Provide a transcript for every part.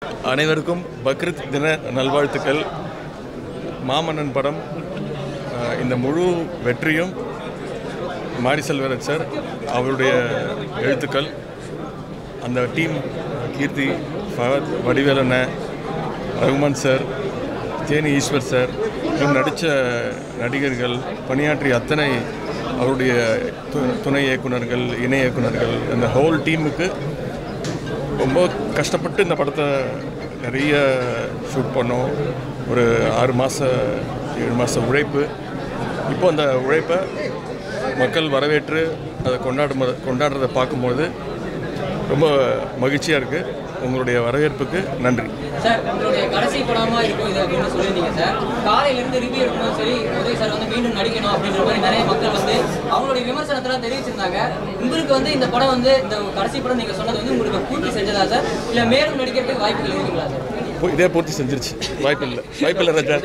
அனைவருக்கும் பக்ரீத் தின நல்வாழ்த்துக்கள் மாமன்னன் படம் அஹ், இந்த முழு வெற்றியும் மாரி செல்வராஜ் சார் அவருடைய எழுத்துக்கள் அந்த டீம் கீர்த்தி ஃபகத் வடிவேலண்ண ரகுமான் சார் தேனி ஈஸ்வர் சார் இன்னும் நடித்த நடிகர்கள் பணியாற்றிய அத்தனை அவருடைய து- துணை இயக்குனர்கள் இணை இயக்குனர்கள் அந்த ஹோல் டீமுக்கு ரொம்ப கஷ்டப்பட்டு இந்த படத்தை நிறைய ஷூட் பண்ணோம் ஒரு ஆறு மாத ஏழு மாத உழைப்பு இப்போ அந்த உழைப்பை மக்கள் வரவேற்று அதை கொண்டாடும் கொண்டாடுறதை பார்க்கும்போது ரொம்ப மகிழ்ச்சியாக இருக்குது உங்களுடைய வரவேற்புக்கு நன்றி சார் உங்களுடைய கடைசி படமா இருக்கும் இது அப்படின்னு சொல்லியிருந்தீங்க சார் காலையில இருந்து ரிவ்யூ எடுக்கணும் சரி உதய் சார் வந்து மீண்டும் நடிக்கணும் அப்படின்ற மாதிரி நிறைய மக்கள் வந்து அவங்களுடைய விமர்சனத்தெல்லாம் தெரிவிச்சிருந்தாங்க உங்களுக்கு வந்து இந்த படம் வந்து இந்த கடைசி படம் நீங்க சொன்னது வந்து உங்களுக்கு பூர்த்தி செஞ்சதா சார் இல்ல மேலும் நடிக்கிறதுக்கு வாய்ப்புகள் இருக்குங்களா சார் இப்போ இதே பூர்த்தி செஞ்சிருச்சு வாய்ப்பு இல்லை வாய்ப்பு இல்லை ராஜா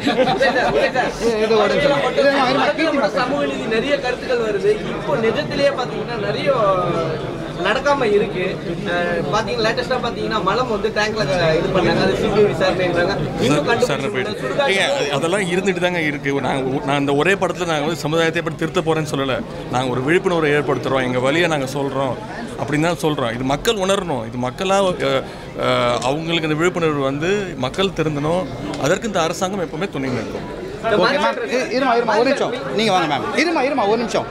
படத்துல சமூக நீதி நிறைய கருத்துக்கள் வருது இப்போ நிஜத்திலேயே பாத்தீங்கன்னா நிறைய நடக்காம இருக்கு அஹ் பாத்தீங்கன்னா லேட்டஸ்டா பாத்தீங்கன்னா மலம் வந்து டேங்க்ல இது பண்ணாங்க அது சிபிஐ விசாரணைன்றாங்க இன்னும் சார் கண்டுபிடிச்சு போயிட்டு சுடுகாடு ஏங்க, அது- அதெல்லாம் இருந்துட்டு தாங்க இருக்குது நாங்கள் நான் இந்த ஒரே படத்தில் நாங்கள் வந்து சமுதாயத்தை எப்படி திருத்த போகிறேன்னு சொல்லலை நாங்கள் ஒரு விழிப்புணர்வை ஏற்படுத்துகிறோம் எங்கள் வழியை நாங்கள் சொல்கிறோம் அப்படின்னு தான் சொல்கிறோம் இது மக்கள் உணரணும் இது மக்களாக அவங்களுக்கு இந்த விழிப்புணர்வு வந்து மக்கள் திருந்தணும் அதற்கு இந்த அரசாங்கம் எப்பவுமே துணை நிற்கும் இந்த ஓகே மேம் மாதிரி இருமா இருமா ஒரு நிமிஷம் நீங்கள் வாங்க மேம் இருமா இருமா ஒரு நிமிஷம்